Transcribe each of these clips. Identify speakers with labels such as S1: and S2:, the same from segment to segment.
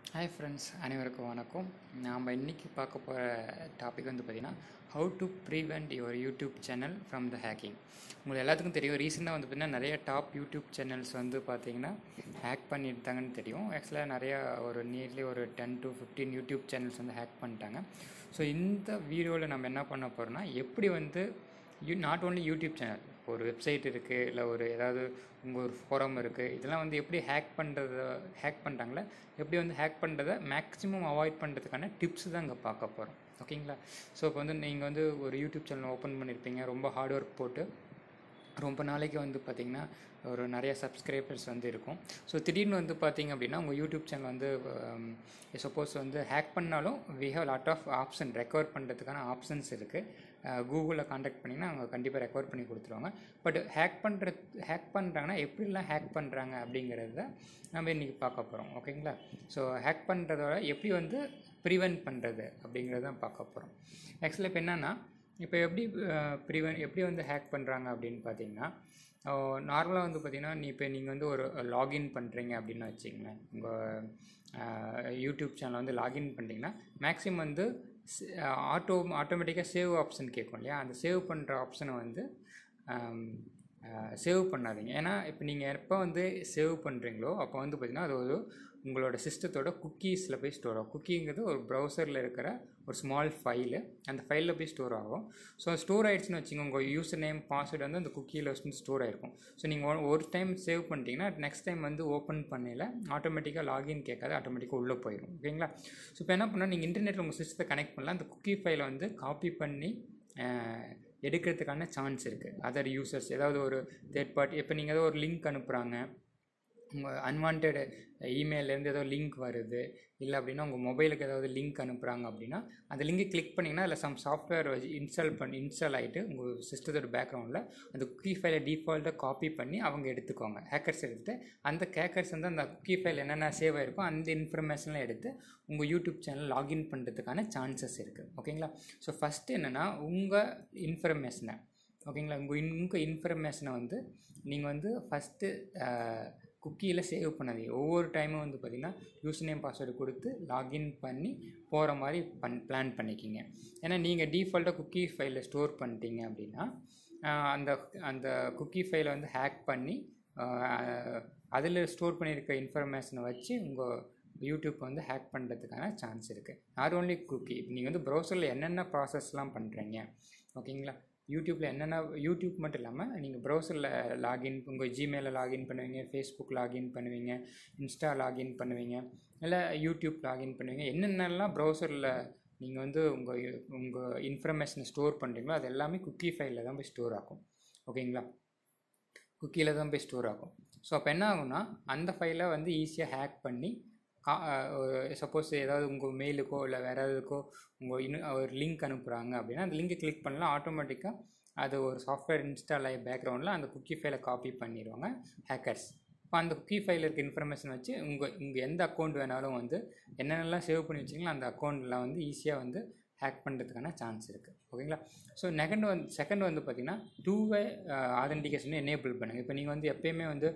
S1: hi friends அனைவருக்கும் வணக்கம் நாம் இன்றைக்கி பார்க்க போகிற டாபிக் வந்து பார்த்திங்கன்னா how to prevent your YouTube channel from the hacking உங்களுக்கு எல்லாத்துக்கும் தெரியும் ரீசெண்டாக வந்து பார்த்திங்கன்னா நிறைய டாப் யூடியூப் சேனல்ஸ் வந்து பார்த்திங்கன்னா ஹேக் பண்ணிட்டாங்கன்னு தெரியும் ஆக்சுவலாக நிறையா ஒரு நியர்லி ஒரு ten to fifteen YouTube channels வந்து ஹேக் பண்ணிட்டாங்க ஸோ இந்த வீடியோவில் நம்ம என்ன பண்ண போகிறோம்னா எப்படி வந்து you not only YouTube channel ஒரு வெப்சைட் இருக்குது இல்லை ஒரு ஏதாவது உங்கள் ஒரு ஃபோரம் இருக்குது இதெல்லாம் வந்து எப்படி ஹேக் பண்ணுறத ஹேக் பண்ணுறாங்களே எப்படி வந்து ஹேக் பண்ணுறதை மேக்ஸிமம் அவாய்ட் பண்ணுறதுக்கான டிப்ஸ் தான் இங்கே பார்க்க போகிறோம் ஓகேங்களா ஸோ இப்போ வந்து நீங்கள் வந்து ஒரு யூடியூப் சேனல் ஓப்பன் பண்ணியிருப்பீங்க ரொம்ப ஹார்ட் ஒர்க் போட்டு ரொம்ப நாளைக்கு வந்து பார்த்திங்கன்னா ஒரு நிறைய சப்ஸ்கிரைபர்ஸ் வந்து இருக்கும் ஸோ திடீர்னு வந்து பார்த்திங்க அப்படின்னா உங்கள் யூடியூப் சேனல் வந்து சப்போஸ் வந்து ஹேக் பண்ணாலும் we have lot of option recover பண்ணுறதுக்கான ஆப்ஷன்ஸ் இருக்குது கூகுளில் காண்டாக்ட் பண்ணிங்கன்னா அவங்க கண்டிப்பாக ரெக்கவர் பண்ணி கொடுத்துருவாங்க பட் ஹேக் பண்ணுற ஹேக் பண்ணுறாங்கன்னா எப்படிலாம் ஹேக் பண்ணுறாங்க அப்படிங்கிறத நம்ம இன்றைக்கி பார்க்க போகிறோம் ஓகேங்களா ஸோ ஹேக் பண்ணுறதோட எப்படி வந்து ப்ரிவென்ட் பண்ணுறது அப்படிங்கிறத தான் பார்க்க போகிறோம் ஆக்சுவலாக இப்போ என்னென்னா இப்போ எப்படி ப்ரிவென் எப்படி வந்து ஹேக் பண்ணுறாங்க அப்படின்னு பார்த்தீங்கன்னா நார்மலாக வந்து பார்த்திங்கன்னா நீ இப்போ நீங்கள் வந்து ஒரு லாகின் பண்ணுறீங்க அப்படின்னு வச்சிங்களேன் உங்கள் யூடியூப் சேனல் வந்து லாகின் பண்ணிட்டீங்கன்னா மேக்ஸிமம் வந்து ஆட்டோ ஆட்டோமேட்டிக்காக சேவ் ஆப்ஷன் கேட்கும் இல்லையா அந்த சேவ் பண்ணுற ஆப்ஷனை வந்து சேவ் பண்ணாதீங்க ஏன்னா இப்போ நீங்கள் எப்போ வந்து சேவ் பண்ணுறீங்களோ அப்போ வந்து பார்த்திங்கன்னா அது ஒரு உங்களோட சிஸ்டத்தோட குக்கீஸில் போய் ஸ்டோர் ஆகும் குக்கிங்கிறது ஒரு ப்ரௌசரில் இருக்கிற ஒரு ஸ்மால் ஃபைலு அந்த ஃபைலில் போய் ஸ்டோர் ஆகும் ஸோ ஸ்டோர் ஆகிடுச்சுன்னு வச்சுங்க உங்கள் யூசர் நேம் பாஸ்வேர்டு வந்து அந்த குக்கியில் வந்து ஸ்டோர் ஆகிருக்கும் ஸோ நீங்கள் ஒரு டைம் சேவ் பண்ணிட்டீங்கன்னா நெக்ஸ்ட் டைம் வந்து ஓப்பன் பண்ணல ஆட்டோமேட்டிக்காக லாகின் கேட்காது ஆட்டோமேட்டிக்காக உள்ளே போயிடும் ஓகேங்களா ஸோ இப்போ என்ன பண்ணால் நீங்கள் இன்டர்நெட்டில் உங்கள் சிஸ்டத்தை கனெக்ட் பண்ணலாம் அந்த குக்கி ஃபைலை வந்து காப்பி பண்ணி எடுக்கிறதுக்கான சான்ஸ் இருக்குது அதர் யூசர்ஸ் ஏதாவது ஒரு தேர்ட் பார்ட்டி இப்போ நீங்கள் ஏதோ ஒரு லிங்க் அனுப்புகிறாங்க உங்கள் அன்வான்ட் இமெயிலேருந்து ஏதோ லிங்க் வருது இல்லை அப்படின்னா உங்கள் மொபைலுக்கு ஏதாவது லிங்க் அனுப்புகிறாங்க அப்படின்னா அந்த லிங்கை கிளிக் பண்ணிங்கன்னா அதில் சம் சாஃப்ட்வேர் இன்ஸ்டால் பண்ணி இன்ஸ்டால் ஆகிட்டு உங்கள் சிஸ்டத்தோட பேக்ரவுண்டில் அந்த குக்கி ஃபைலை டிஃபால்ட்டாக காப்பி பண்ணி அவங்க எடுத்துக்கோங்க ஹேக்கர்ஸ் எடுத்துகிட்டு அந்த ஹேக்கர்ஸ் வந்து அந்த குக்கி ஃபைல் என்னென்ன சேவ் ஆகிருக்கோ அந்த இன்ஃபர்மேஷன்லாம் எடுத்து உங்கள் யூடியூப் சேனல் லாகின் பண்ணுறதுக்கான சான்சஸ் இருக்குது ஓகேங்களா ஸோ ஃபஸ்ட்டு என்னென்னா உங்கள் இன்ஃபர்மேஷனை ஓகேங்களா உங்கள் இன் உங்கள் இன்ஃபர்மேஷனை வந்து நீங்கள் வந்து ஃபஸ்ட்டு குக்கியில் சேவ் பண்ணாதீங்க ஒவ்வொரு டைமும் வந்து பார்த்திங்கன்னா யூஸ் நேம் பாஸ்வேர்டு கொடுத்து லாகின் பண்ணி போகிற மாதிரி பண் பிளான் பண்ணிக்கிங்க ஏன்னா நீங்கள் டீஃபால்ட்டாக குக்கி ஃபைலில் ஸ்டோர் பண்ணிட்டீங்க அப்படின்னா அந்த அந்த குக்கி ஃபைலை வந்து ஹேக் பண்ணி அதில் ஸ்டோர் பண்ணியிருக்க இன்ஃபர்மேஷனை வச்சு உங்கள் யூடியூப் வந்து ஹேக் பண்ணுறதுக்கான சான்ஸ் இருக்குது நாட் ஓன்லி குக்கி நீங்கள் வந்து ப்ரௌசரில் என்னென்ன ப்ராசஸ்லாம் பண்ணுறீங்க ஓகேங்களா யூடியூப்பில் என்னென்ன யூடியூப் மட்டும் இல்லாமல் நீங்கள் ப்ரௌசரில் லாகின் உங்கள் ஜிமெயிலில் லாகின் பண்ணுவீங்க ஃபேஸ்புக் லாகின் பண்ணுவீங்க இன்ஸ்டா லாகின் பண்ணுவீங்க இல்லை யூடியூப் லாகின் பண்ணுவீங்க என்னென்னலாம் ப்ரௌசரில் நீங்கள் வந்து உங்கள் உங்கள் இன்ஃபர்மேஷனை ஸ்டோர் பண்ணுறீங்களோ அது எல்லாமே குக்கி ஃபைலில் தான் போய் ஸ்டோர் ஆகும் ஓகேங்களா குக்கியில் தான் போய் ஸ்டோர் ஆகும் ஸோ அப்போ என்ன ஆகும்னா அந்த ஃபைலை வந்து ஈஸியாக ஹேக் பண்ணி கா சப்போஸ் ஏதாவது உங்கள் மெயிலுக்கோ இல்லை வேறு எதுக்கோ உங்கள் இன்னும் ஒரு லிங்க் அனுப்புகிறாங்க அப்படின்னா அந்த லிங்கை கிளிக் பண்ணலாம் ஆட்டோமேட்டிக்காக அது ஒரு சாஃப்ட்வேர் இன்ஸ்டால் ஆகி பேக்ரவுண்டில் அந்த குக்கி ஃபைலை காப்பி பண்ணிடுவாங்க ஹேக்கர்ஸ் இப்போ அந்த குக்கி ஃபைலில் இருக்க இன்ஃபர்மேஷன் வச்சு உங்கள் உங்கள் எந்த அக்கௌண்ட் வேணாலும் வந்து என்னென்னலாம் சேவ் பண்ணி வச்சிங்களோ அந்த அக்கௌண்ட்டில் வந்து ஈஸியாக வந்து ஹேக் பண்ணுறதுக்கான சான்ஸ் இருக்குது ஓகேங்களா ஸோ நெகண்ட் வந்து செகண்ட் வந்து பார்த்திங்கன்னா டூ வே ஆதென்டிகேஷன் எனேபிள் பண்ணுங்கள் இப்போ நீங்கள் வந்து எப்போயுமே வந்து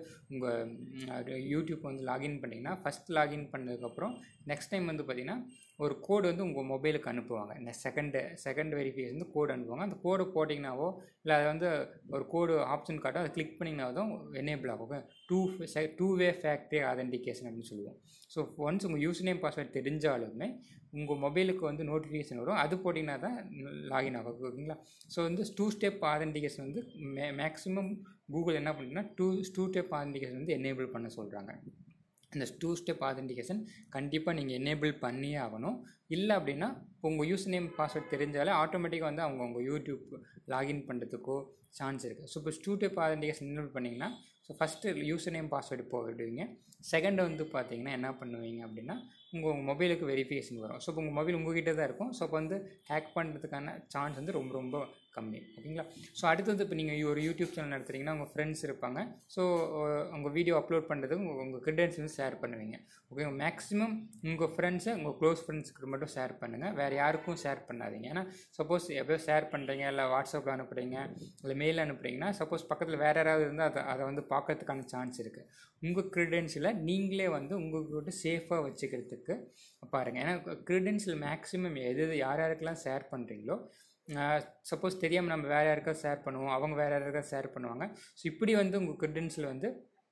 S1: உங்கள் யூடியூப் வந்து லாகின் பண்ணிங்கன்னா ஃபஸ்ட் லாகின் பண்ணதுக்கப்புறம் நெக்ஸ்ட் டைம் வந்து பார்த்திங்கன்னா ஒரு கோடு வந்து உங்கள் மொபைலுக்கு அனுப்புவாங்க இந்த செகண்டு செகண்ட் வெரிஃபிகேஷன் வந்து கோடு அனுப்புவாங்க அந்த கோடு போட்டிங்கனாவோ இல்லை அதை வந்து ஒரு கோடு ஆப்ஷன் காட்டும் அதை கிளிக் பண்ணிங்கன்னா தான் எனேபிள் ஆகும் two two way factor authentication அப்படின்னு சொல்லுவோம் ஸோ ஒன்ஸ் உங்கள் யூஸ் நேம் பாஸ்வேர்ட் தெரிஞ்சாலுமே உங்கள் மொபைலுக்கு வந்து நோட்டிஃபிகேஷன் வரும் அது போட்டிங்கன்னா தான் லாகின் ஆகும் ஓகேங்களா ஸோ வந்து டூ ஸ்டெப் ஆதென்டிகேஷன் வந்து மே மேக்ஸிமம் கூகுள் என்ன பண்ணுன்னா டூ டூ ஸ்டெப் ஆதென்டிகேஷன் வந்து எனேபிள் பண்ண சொல்கிறாங்க இந்த டூ ஸ்டெப் ஆதென்டிகேஷன் கண்டிப்பாக நீங்கள் எனேபிள் பண்ணியே ஆகணும் இல்லை அப்படின்னா இப்போ உங்கள் யூஸ் நேம் பாஸ்வேர்ட் தெரிஞ்சாலே ஆட்டோமேட்டிக்காக வந்து அவங்க உங்கள் யூடியூப் லாகின் பண்ணுறதுக்கோ சான்ஸ் இருக்குது ஸோ இப்போ டூ ஸ்டெப் ஆதென்டிகேஷன் எனேபிள் பண்ணிங்கன்னா so first user name password போயிடுவீங்க செகண்ட் வந்து பார்த்தீங்கன்னா என்ன பண்ணுவீங்க அப்படின்னா உங்கள் மொபைலுக்கு வெரிஃபிகேஷன் வரும் ஸோ இப்போ உங்கள் மொபைல் உங்ககிட்ட தான் இருக்கும் ஸோ அப்போ வந்து ஹேக் பண்ணுறதுக்கான சான்ஸ் வந்து ரொம்ப ரொம்ப கம்மி ஓகேங்களா ஸோ அடுத்தது இப்போ நீங்கள் ஒரு யூடியூப் சேனல் நடத்துகிறீங்கன்னா உங்கள் ஃப்ரெண்ட்ஸ் இருப்பாங்க ஸோ உங்கள் வீடியோ அப்லோட் பண்ணுறதுக்கு உங்கள் உங்கள் கிரெடென்ஸ் வந்து ஷேர் பண்ணுவீங்க ஓகே மேக்ஸிமம் உங்கள் ஃப்ரெண்ட்ஸை உங்கள் க்ளோஸ் ஃப்ரெண்ட்ஸ்க்கு மட்டும் ஷேர் பண்ணுங்கள் வேறு யாருக்கும் ஷேர் பண்ணாதீங்க ஏன்னா சப்போஸ் எப்போ ஷேர் பண்ணுறீங்க இல்லை வாட்ஸ்அப்பில் அனுப்புகிறீங்க இல்லை மெயில் அனுப்புகிறீங்கன்னா சப்போஸ் பக்கத்தில் வேறு யாராவது இருந்தால் அதை அதை வந்து பார்க்கறதுக்கான சான்ஸ் இருக்குது உங்கள் க்ரிடென்ஷியலை நீங்களே வந்து உங்களுக்கு சேஃபாக வச்சுக்கிறதுக்கு இருக்குது பாருங்கள் ஏன்னா க்ரிடென்ஷியல் மேக்ஸிமம் எது எது யார் யாருக்கெல்லாம் ஷேர் பண்ணுறீங்களோ சப்போஸ் தெரியாமல் நம்ம வேறு யாருக்கா ஷேர் பண்ணுவோம் அவங்க வேறு யாருக்கா ஷேர் பண்ணுவாங்க ஸோ இப்படி வந்து உங்கள் க்ரிடென்ஷியல் வந்து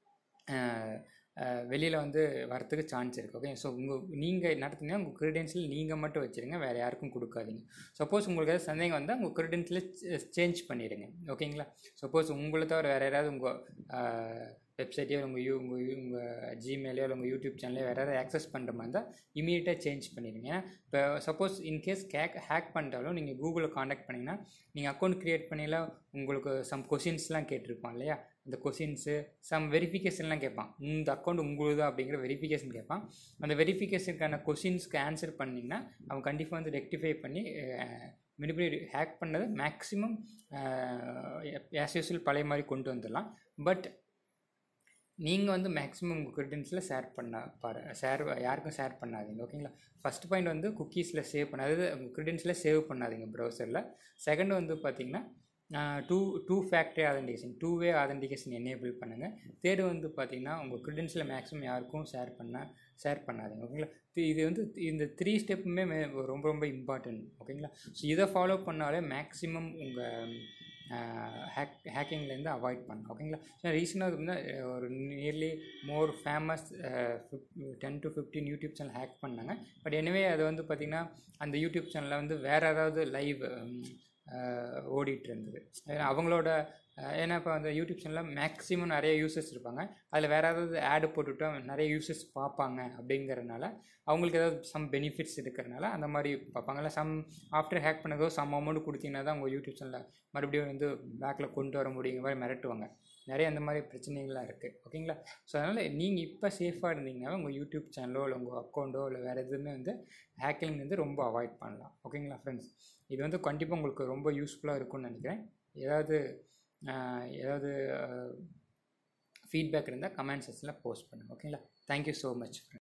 S1: வெளியில் வந்து வரத்துக்கு சான்ஸ் இருக்குது ஓகே ஸோ உங்கள் நீங்கள் நடத்துனீங்கன்னா உங்கள் க்ரிடென்ஷியல் நீங்கள் மட்டும் வச்சுருங்க வேறு யாருக்கும் கொடுக்காதீங்க சப்போஸ் உங்களுக்கு ஏதாவது சந்தேகம் வந்தால் உங்கள் க்ரிடென்ஷியலை சேஞ்ச் பண்ணிடுங்க ஓகேங்களா சப்போஸ் உங்களை தவிர வேறு யாராவது உங்கள் வெப்சைட்டையோ உங்கள் யூ உங்கள் யூ உங்கள் ஜிமெயிலையோ இல்லை உங்கள் யூடியூப் சேனலையோ வேறு யாராவது ஆக்சஸ் பண்ணுற மாதிரி இருந்தால் இமீடியட்டாக சேஞ்ச் பண்ணிடுங்க ஏன்னா இப்போ சப்போஸ் இன்கேஸ் கேக் ஹேக் பண்ணிட்டாலும் நீங்கள் கூகுளில் காண்டாக்ட் பண்ணிங்கன்னா நீங்கள் அக்கௌண்ட் க்ரியேட் பண்ணிலாம் உங்களுக்கு சம் கொஷின்ஸ்லாம் கேட்டிருப்பான் இல்லையா அந்த கொஷின்ஸு சம் வெரிஃபிகேஷன்லாம் கேட்பான் இந்த அக்கௌண்ட் உங்களுதா அப்படிங்கிற வெரிஃபிகேஷன் கேட்பான் அந்த வெரிஃபிகேஷனுக்கான கொஷின்ஸ்க்கு ஆன்சர் பண்ணிங்கன்னா அவன் கண்டிப்பாக வந்து ரெக்டிஃபை பண்ணி மறுபடி ஹேக் பண்ணதை மேக்ஸிமம் ஆஸ் யூஸ்வல் பழைய மாதிரி கொண்டு வந்துடலாம் பட் நீங்கள் வந்து மேக்ஸிமம் உங்கள் க்ரிடென்ஸில் ஷேர் பண்ண பாரு ஷேர் யாருக்கும் ஷேர் பண்ணாதீங்க ஓகேங்களா ஃபஸ்ட் பாயிண்ட் வந்து குக்கீஸில் சேவ் பண்ண அதாவது உங்கள் க்ரிடென்ஸில் சேவ் பண்ணாதீங்க ப்ரௌசரில் செகண்ட் வந்து பார்த்தீங்கன்னா two two factor authentication two way authentication enable பண்ணுங்கள் தேர்டு வந்து பார்த்தீங்கன்னா உங்கள் க்ரிடென்ஸில் மேக்ஸிமம் யாருக்கும் ஷேர் பண்ண ஷேர் பண்ணாதீங்க ஓகேங்களா இது வந்து இந்த த்ரீ ஸ்டெப்புமே ரொம்ப ரொம்ப இம்பார்ட்டன்ட் ஓகேங்களா ஸோ இதை ஃபாலோ பண்ணாலே மேக்ஸிமம் உங்கள் ஹேக் ஹேக்கிங்லேருந்து அவாய்ட் பண்ணலாம் ஓகேங்களா ஸோ ரீசெண்டாக வந்து ஒரு nearly more famous ten to fifteen YouTube channel hack பண்ணாங்க பட் எனவே அது வந்து பார்த்திங்கன்னா அந்த யூடியூப் சேனலில் வந்து வேறு ஏதாவது லைவ் ஓடிட்டு இருந்தது அவங்களோட ஏன்னா இப்போ அந்த யூடியூப் சேனலில் மேக்ஸிமம் நிறைய யூசர்ஸ் இருப்பாங்க அதில் வேறு ஏதாவது ஆடு போட்டுவிட்டா நிறைய யூசர்ஸ் பார்ப்பாங்க அப்படிங்கிறனால அவங்களுக்கு ஏதாவது சம் பெனிஃபிட்ஸ் இருக்கிறனால அந்த மாதிரி பார்ப்பாங்கல்ல சம் ஆஃப்டர் ஹேக் பண்ணதோ சம் அமௌண்ட் கொடுத்தீங்கன்னா தான் உங்கள் யூடியூப் சேனலில் மறுபடியும் வந்து பேக்கில் கொண்டு வர முடியுங்கிற மாதிரி மிரட்டுவாங்க நிறைய அந்த மாதிரி பிரச்சனைகள்லாம் இருக்குது ஓகேங்களா ஸோ அதனால் நீங்கள் இப்போ சேஃபாக இருந்தீங்கன்னா உங்கள் யூடியூப் சேனலோ இல்லை உங்கள் அக்கௌண்ட்டோ இல்லை வேறு எதுவுமே வந்து ஹேக்கிங் வந்து ரொம்ப அவாய்ட் பண்ணலாம் ஓகேங்களா ஃப்ரெண்ட்ஸ் இது வந்து கண்டிப்பாக உங்களுக்கு ரொம்ப யூஸ்ஃபுல்லாக இருக்கும்னு நினைக்கிறேன் ஏதாவது ஏதாவது ஃபீட்பேக் இருந்தால் கமெண்ட் செக்ஷனில் போஸ்ட் பண்ணுங்கள் ஓகேங்களா தேங்க்யூ ஸோ மச்